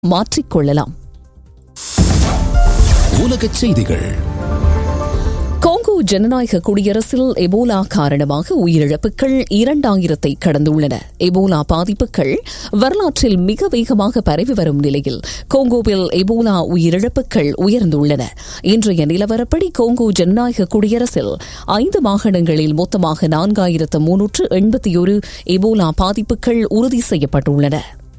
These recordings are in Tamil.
மாற்றிக்கொள்ளலாம் உலகச் செய்திகள் காங்கோ ஜனநாயக குடியரசில் எபோலா காரணமாக உயிரிழப்புகள் இரண்டாயிரத்தை கடந்துள்ளன எபோலா பாதிப்புகள் வரலாற்றில் மிக வேகமாக பரவி வரும் நிலையில் கோங்கோவில் எபோலா உயிரிழப்புகள் உயர்ந்துள்ளன இன்றைய நிலவரப்படி கோங்கோ ஜனநாயக குடியரசில் ஐந்து மாகாணங்களில் மொத்தமாக நான்காயிரத்து முன்னூற்று எண்பத்தி ஒரு எபோலா பாதிப்புகள் உறுதி செய்யப்பட்டுள்ளன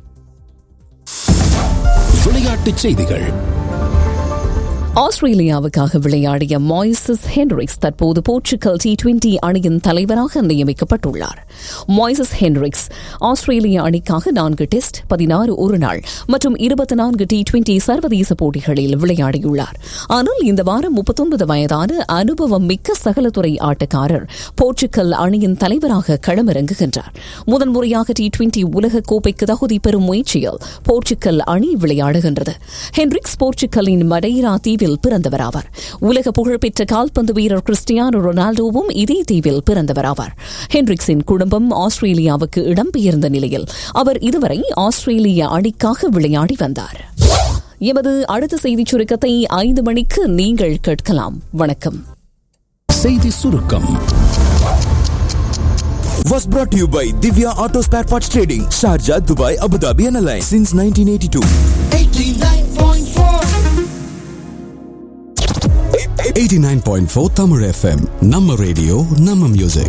விளையாட்டுச் செய்திகள் ஆஸ்திரேலியாவுக்காக விளையாடிய மாய்சஸ் ஹென்ரிக்ஸ் தற்போது போர்ச்சுகல் டி டுவெண்டி அணியின் தலைவராக நியமிக்கப்பட்டுள்ளார் மாய்சஸ் ஹென்ரிக்ஸ் ஆஸ்திரேலிய அணிக்காக நான்கு டெஸ்ட் பதினாறு ஒருநாள் மற்றும் இருபத்தி நான்கு டி டுவெண்டி சர்வதேச போட்டிகளில் விளையாடியுள்ளார் ஆனால் இந்த வாரம் முப்பத்தொன்பது வயதான அனுபவம் மிக்க சகலத்துறை ஆட்டக்காரர் போர்ச்சுகல் அணியின் தலைவராக களமிறங்குகின்றார் முதன்முறையாக டி டுவெண்டி உலக கோப்பைக்கு தகுதி பெறும் முயற்சியில் போர்ச்சுகல் அணி விளையாடுகின்றது ஹென்ரிக்ஸ் போர்ச்சுகலின் மடைரா தீவில் பிறந்தவராவார் உலக புகழ்பெற்ற கால்பந்து வீரர் கிறிஸ்டியானோ ரொனால்டோவும் இதே தீவில் பிறந்தவராவார் ஹென்ரிக்ஸின் குடும்பம் ஆஸ்திரேலியாவுக்கு இடம்பெயர்ந்த நிலையில் அவர் இதுவரை ஆஸ்திரேலிய அணிக்காக விளையாடி வந்தார் எமது அடுத்த செய்திச் சுருக்கத்தை ஐந்து மணிக்கு நீங்கள் கேட்கலாம் வணக்கம் செய்தி சுருக்கம் was brought to you by Divya Auto Spare Parts Trading, Sharjah, Dubai, Abu Dhabi and Alliance since 1982. 89.4 Tamil FM. Namma radio, Namma music.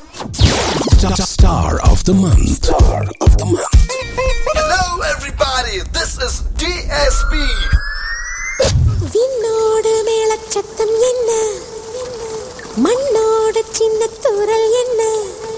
Star of the month. Star of the month. Hello, everybody. This is DSP. விண்ணோடு மேலச்சத்தம் என்ன மண்ணோடு சின்ன தூரல் என்ன